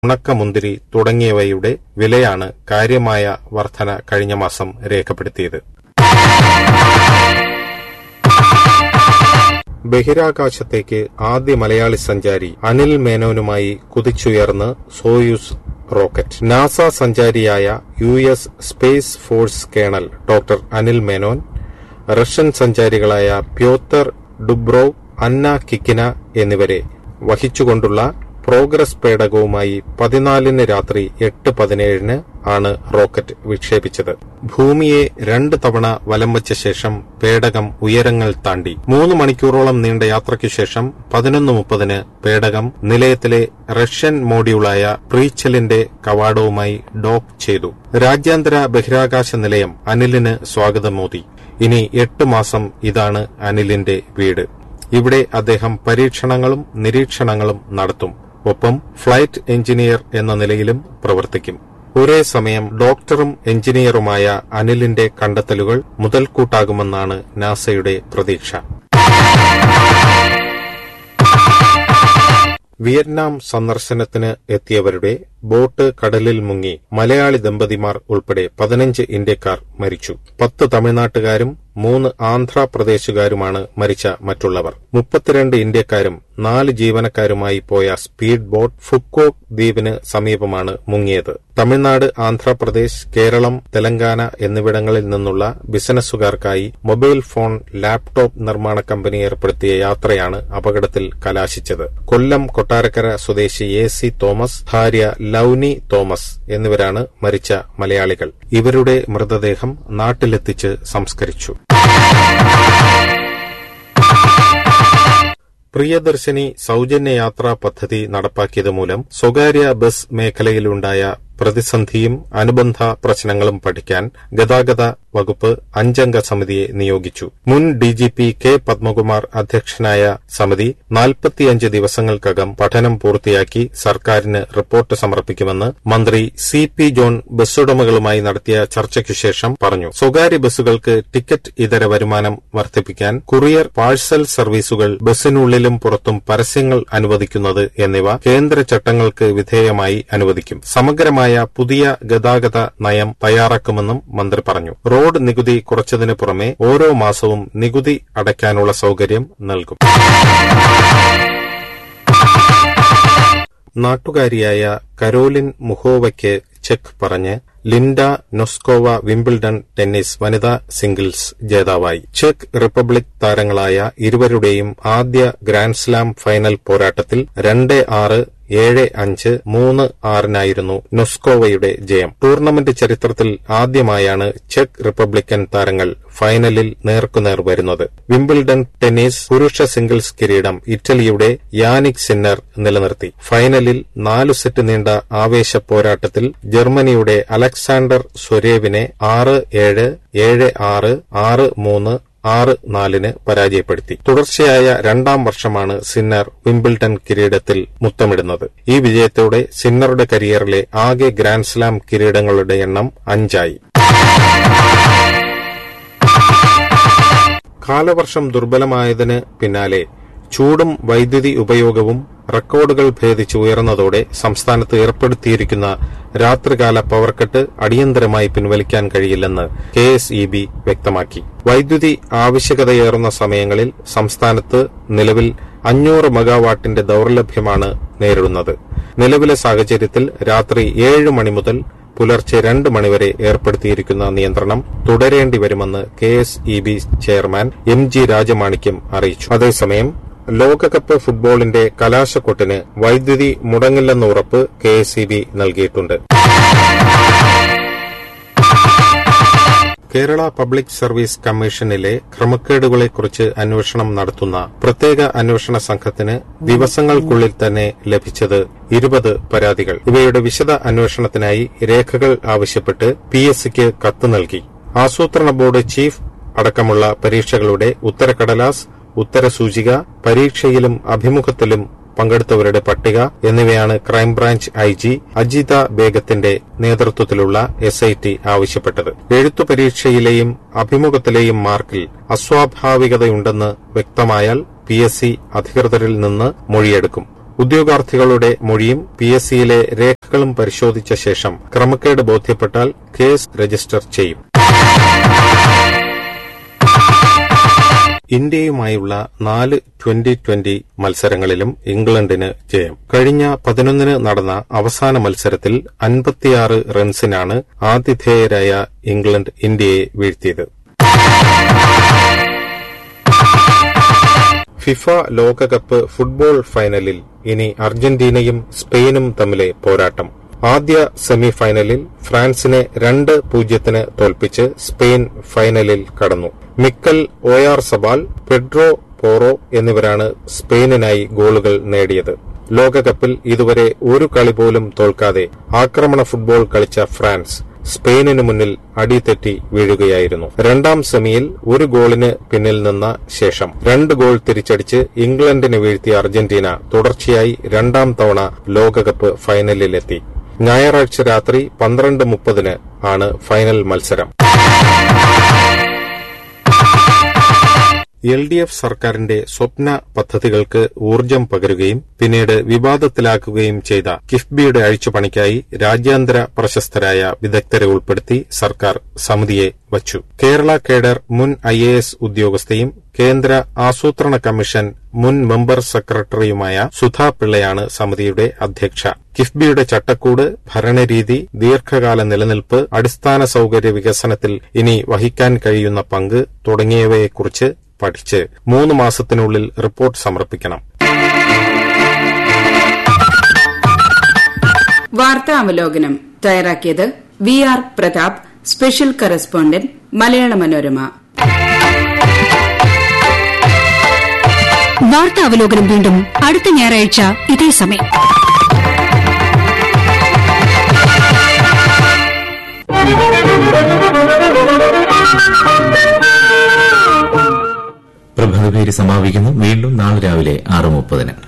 ഉണക്കമുന്തിരി തുടങ്ങിയവയുടെ വിലയാണ് കാര്യമായ വർധന കഴിഞ്ഞ മാസം രേഖപ്പെടുത്തിയത് ബഹിരാകാശത്തേക്ക് ആദ്യ മലയാളി സഞ്ചാരി അനിൽ മേനോനുമായി കുതിച്ചുയർന്ന് സോയൂസ് റോക്കറ്റ് നാസ സഞ്ചാരിയായ U S space force colonel doctor Anil Menon Russian സഞ്ചാരികളായ പ്യോത്തർ ഡുബ്രോവ് അന്ന കിക്കിന എന്നിവരെ വഹിച്ചുകൊണ്ടുള്ള പ്രോഗ്രസ് പേടകവുമായി പതിനാലിന് രാത്രി എട്ട് പതിനേഴിന് ആണ് റോക്കറ്റ് വിക്ഷേപിച്ചത് ഭൂമിയെ രണ്ട് തവണ വലം വച്ച ശേഷം പേടകം ഉയരങ്ങൾ താണ്ടി മൂന്ന് മണിക്കൂറോളം നീണ്ട യാത്രയ്ക്കു ശേഷം പതിനൊന്ന് മുപ്പതിന് പേടകം നിലയത്തിലെ റഷ്യൻ മോഡ്യൂളായ പ്രീച്ചലിന്റെ കവാടവുമായി ഡോക്ക് ചെയ്തു രാജ്യാന്തര ബഹിരാകാശ നിലയം അനിലിന് സ്വാഗതമോതി ഇനി എട്ട് മാസം ഇതാണ് അനിലിന്റെ വീട് ഇവിടെ അദ്ദേഹം പരീക്ഷണങ്ങളും നിരീക്ഷണങ്ങളും നടത്തും ഒപ്പം ഫ്ലൈറ്റ് എഞ്ചിനീയർ എന്ന നിലയിലും പ്രവർത്തിക്കും ഒരേ സമയം ഡോക്ടറും എഞ്ചിനീയറുമായ അനിലിന്റെ കണ്ടെത്തലുകൾ മുതൽക്കൂട്ടാകുമെന്നാണ് നാസയുടെ പ്രതീക്ഷ വിയറ്റ്നാം സന്ദർശനത്തിന് എത്തിയവരുടെ ബോട്ട് കടലിൽ മുങ്ങി മലയാളി ദമ്പതിമാർ ഉൾപ്പെടെ പതിനഞ്ച് ഇന്ത്യക്കാർ മരിച്ചു പത്ത് തമിഴ്നാട്ടുകാരും മൂന്ന് ആന്ധ്രാപ്രദേശുകാരുമാണ് മരിച്ച മറ്റുള്ളവർ മുപ്പത്തിരണ്ട് ഇന്ത്യക്കാരും നാല് ജീവനക്കാരുമായി പോയ സ്പീഡ് ബോട്ട് ഫുക്കോക് ദ്വീപിന് സമീപമാണ് മുങ്ങിയത് തമിഴ്നാട് ആന്ധ്രാപ്രദേശ് കേരളം തെലങ്കാന എന്നിവിടങ്ങളിൽ നിന്നുള്ള ബിസിനസ്സുകാർക്കായി മൊബൈൽ ഫോൺ ലാപ്ടോപ്പ് നിർമ്മാണ കമ്പനി ഏർപ്പെടുത്തിയ യാത്രയാണ് അപകടത്തിൽ കലാശിച്ചത് കൊല്ലം കൊട്ടാരക്കര സ്വദേശി എ സി തോമസ് ഭാര്യ ലൌനി തോമസ് എന്നിവരാണ് മരിച്ച മലയാളികൾ ഇവരുടെ മൃതദേഹം നാട്ടിലെത്തിച്ച് സംസ്കരിച്ചു പ്രിയദർശിനി സൌജന്യ യാത്രാ പദ്ധതി നടപ്പാക്കിയത് മൂലം സ്വകാര്യ ബസ് മേഖലയിലുണ്ടായ പ്രതിസന്ധിയും അനുബന്ധ പ്രശ്നങ്ങളും പഠിക്കാൻ ഗതാഗത വകുപ്പ് അഞ്ചംഗ സമിതിയെ നിയോഗിച്ചു മുൻ ഡിജിപി കെ പത്മകുമാർ അധ്യക്ഷനായ സമിതി നാൽപ്പത്തിയഞ്ച് ദിവസങ്ങൾക്കകം പഠനം പൂർത്തിയാക്കി സർക്കാരിന് റിപ്പോർട്ട് സമർപ്പിക്കുമെന്ന് മന്ത്രി സി പി ജോൺ ബസ്സുടമകളുമായി നടത്തിയ ചർച്ചയ്ക്കു ശേഷം പറഞ്ഞു സ്വകാര്യ ബസ്സുകൾക്ക് ടിക്കറ്റ് ഇതര വരുമാനം വർദ്ധിപ്പിക്കാൻ കുറിയർ പാഴ്സൽ സർവീസുകൾ ബസ്സിനുള്ളിലും പുറത്തും പരസ്യങ്ങൾ അനുവദിക്കുന്നത് എന്നിവ കേന്ദ്ര ചട്ടങ്ങൾക്ക് വിധേയമായി അനുവദിക്കും സമഗ്രമായ പുതിയ ഗതാഗത നയം തയ്യാറാക്കുമെന്നും മന്ത്രി പറഞ്ഞു റോഡ് നികുതി കുറച്ചതിന് പുറമെ ഓരോ മാസവും നികുതി അടയ്ക്കാനുള്ള സൌകര്യം നൽകും നാട്ടുകാരിയായ കരോലിൻ മുഹോവയ്ക്ക് ചെക്ക് പറഞ്ഞ് ലിൻഡ നൊസ്കോവ വിംബിൾഡൺ ടെന്നീസ് വനിതാ സിംഗിൾസ് ജേതാവായി ചെക്ക് റിപ്പബ്ലിക് താരങ്ങളായ ഇരുവരുടെയും ആദ്യ ഗ്രാൻഡ്സ്ലാം ഫൈനൽ പോരാട്ടത്തിൽ രണ്ട് ആറ് ഏഴ് അഞ്ച് മൂന്ന് ആറിനായിരുന്നു നൊസ്കോവയുടെ ജയം ടൂർണമെന്റ് ചരിത്രത്തിൽ ആദ്യമായാണ് ചെക്ക് റിപ്പബ്ലിക്കൻ താരങ്ങൾ ഫൈനലിൽ നേർക്കുനേർ വരുന്നത് വിംബിൾഡൺ ടെന്നീസ് പുരുഷ സിംഗിൾസ് കിരീടം ഇറ്റലിയുടെ യാനിക് സിന്നർ നിലനിർത്തി ഫൈനലിൽ നാലു സെറ്റ് നീണ്ട ആവേശ പോരാട്ടത്തിൽ ജർമ്മനിയുടെ അലക്സാണ്ടർ സ്വരേവിനെ ആറ് ഏഴ് ഏഴ് ആറ് ആറ് മൂന്ന് ആറ് നാലിന് പരാജയപ്പെടുത്തി തുടർച്ചയായ രണ്ടാം വർഷമാണ് സിന്നർ വിംബിൾട്ടൺ കിരീടത്തിൽ മുത്തമിടുന്നത് ഈ വിജയത്തോടെ സിന്നറുടെ കരിയറിലെ ആകെ ഗ്രാൻഡ്സ്ലാം കിരീടങ്ങളുടെ എണ്ണം അഞ്ചായി കാലവർഷം ദുർബലമായതിന് പിന്നാലെ ചൂടും വൈദ്യുതി ഉപയോഗവും റെക്കോർഡുകൾ ഭേദിച്ച് ഉയർന്നതോടെ സംസ്ഥാനത്ത് ഏർപ്പെടുത്തിയിരിക്കുന്ന രാത്രികാല പവർ കട്ട് അടിയന്തരമായി പിൻവലിക്കാൻ കഴിയില്ലെന്ന് കെ എസ് ഇ ബി വ്യക്തമാക്കി വൈദ്യുതി ആവശ്യകതയേറുന്ന സമയങ്ങളിൽ സംസ്ഥാനത്ത് നിലവിൽ അഞ്ഞൂറ് മെഗാവാട്ടിന്റെ ദൌർലഭ്യമാണ് നേരിടുന്നത് നിലവിലെ സാഹചര്യത്തിൽ രാത്രി ഏഴ് മണി മുതൽ പുലർച്ചെ രണ്ട് മണിവരെ ഏർപ്പെടുത്തിയിരിക്കുന്ന നിയന്ത്രണം തുടരേണ്ടി വരുമെന്ന് K S E B chairman M G Rajamanickam അറിയിച്ചു അതേസമയം ലോകകപ്പ് ഫുട്ബോളിന്റെ കലാശക്കൊട്ടിന് വൈദ്യുതി മുടങ്ങില്ലെന്ന ഉറപ്പ് കെ എസ് ഇ ബി നൽകിയിട്ടുണ്ട് കേരള പബ്ലിക് സർവീസ് കമ്മീഷനിലെ ക്രമക്കേടുകളെക്കുറിച്ച് അന്വേഷണം നടത്തുന്ന പ്രത്യേക അന്വേഷണ സംഘത്തിന് ദിവസങ്ങൾക്കുള്ളിൽ തന്നെ ലഭിച്ചത് ഇരുപത് പരാതികൾ ഇവയുടെ വിശദ അന്വേഷണത്തിനായി രേഖകൾ ആവശ്യപ്പെട്ട് പി എസ് സിക്ക് കത്ത് നൽകി ആസൂത്രണ ബോർഡ് ചീഫ് അടക്കമുള്ള പരീക്ഷകളുടെ ഉത്തരക്കടലാസ് ഉത്തരസൂചിക പരീക്ഷയിലും അഭിമുഖത്തിലും പങ്കെടുത്തവരുടെ പട്ടിക എന്നിവയാണ് ക്രൈംബ്രാഞ്ച് ഐ ജി അജിത ബേഗത്തിന്റെ നേതൃത്വത്തിലുള്ള എസ് ഐ ടി ആവശ്യപ്പെട്ടത് എഴുത്തു പരീക്ഷയിലെയും അഭിമുഖത്തിലെയും മാർക്കിൽ അസ്വാഭാവികതയുണ്ടെന്ന് വ്യക്തമായാൽ പി എസ് സി അധികൃതരിൽ നിന്ന് മൊഴിയെടുക്കും ഉദ്യോഗാർത്ഥികളുടെ മൊഴിയും പി എസ് സിയിലെ രേഖകളും പരിശോധിച്ച ശേഷം ക്രമക്കേട് ബോധ്യപ്പെട്ടാൽ കേസ് രജിസ്റ്റർ ചെയ്യും ഇന്ത്യയുമായുള്ള നാല് ട്വന്റി ട്വന്റി മത്സരങ്ങളിലും ഇംഗ്ലണ്ടിന് ജയം കഴിഞ്ഞ പതിനൊന്നിന് നടന്ന അവസാന മത്സരത്തിൽ അൻപത്തിയാറ് റൺസിനാണ് ആതിഥേയരായ ഇംഗ്ലണ്ട് ഇന്ത്യയെ വീഴ്ത്തിയത് ഫിഫ ലോകകപ്പ് ഫുട്ബോൾ ഫൈനലിൽ ഇനി അർജന്റീനയും സ്പെയിനും തമ്മിലെ പോരാട്ടം ആദ്യ സെമി ഫൈനലിൽ ഫ്രാൻസിനെ രണ്ട് പൂജ്യത്തിന് തോൽപ്പിച്ച് സ്പെയിൻ ഫൈനലിൽ കടന്നു മിക്കൽ ഒയാർ സബാൽ പെഡ്രോ പോറോ എന്നിവരാണ് സ്പെയിനിനായി ഗോളുകൾ നേടിയത് ലോകകപ്പിൽ ഇതുവരെ ഒരു കളി പോലും തോൽക്കാതെ ആക്രമണ ഫുട്ബോൾ കളിച്ച ഫ്രാൻസ് സ്പെയിനിന് മുന്നിൽ അടിതെറ്റി വീഴുകയായിരുന്നു രണ്ടാം സെമിയിൽ ഒരു ഗോളിന് പിന്നിൽ നിന്ന ശേഷം രണ്ട് ഗോൾ തിരിച്ചടിച്ച് ഇംഗ്ലണ്ടിനെ വീഴ്ത്തിയ അർജന്റീന തുടർച്ചയായി രണ്ടാം തവണ ലോകകപ്പ് ഫൈനലിലെത്തി ഞായറാഴ്ച രാത്രി പന്ത്രണ്ട് മുപ്പതിന് ആണ് ഫൈനൽ മത്സരം എൽ ഡി എഫ് സർക്കാരിന്റെ സ്വപ്ന പദ്ധതികൾക്ക് ഊർജം പകരുകയും പിന്നീട് വിവാദത്തിലാക്കുകയും ചെയ്ത കിഫ്ബിയുടെ അഴിച്ചുപണിക്കായി രാജ്യാന്തര പ്രശസ്തരായ വിദഗ്ധരെ ഉൾപ്പെടുത്തി സർക്കാർ സമിതിയെ വച്ചു കേരള കേഡർ മുൻ ഐ എ എസ് ഉദ്യോഗസ്ഥയും കേന്ദ്ര ആസൂത്രണ കമ്മീഷൻ മുൻ മെമ്പർ സെക്രട്ടറിയുമായ സുധാ പിള്ളയാണ് സമിതിയുടെ അധ്യക്ഷ കിഫ്ബിയുടെ ചട്ടക്കൂട് ഭരണരീതി ദീർഘകാല നിലനിൽപ്പ് അടിസ്ഥാന സൌകര്യ വികസനത്തിൽ ഇനി വഹിക്കാൻ കഴിയുന്ന പങ്ക് തുടങ്ങിയവയെക്കുറിച്ച് പഠിച്ച് മൂന്ന് മാസത്തിനുള്ളിൽ റിപ്പോർട്ട് സമർപ്പിക്കണം വാർത്താ അവലോകനം തയ്യാറാക്കിയത് V R Prathap special correspondent Malayala Manorama വാർത്താ അവലോകനം വീണ്ടും അടുത്ത ഞായറാഴ്ച ഇതേ സമയം പ്രഭാതപേരി സമാപിക്കുന്നു വീണ്ടും നാളെ രാവിലെ ആറ് മുപ്പതിന്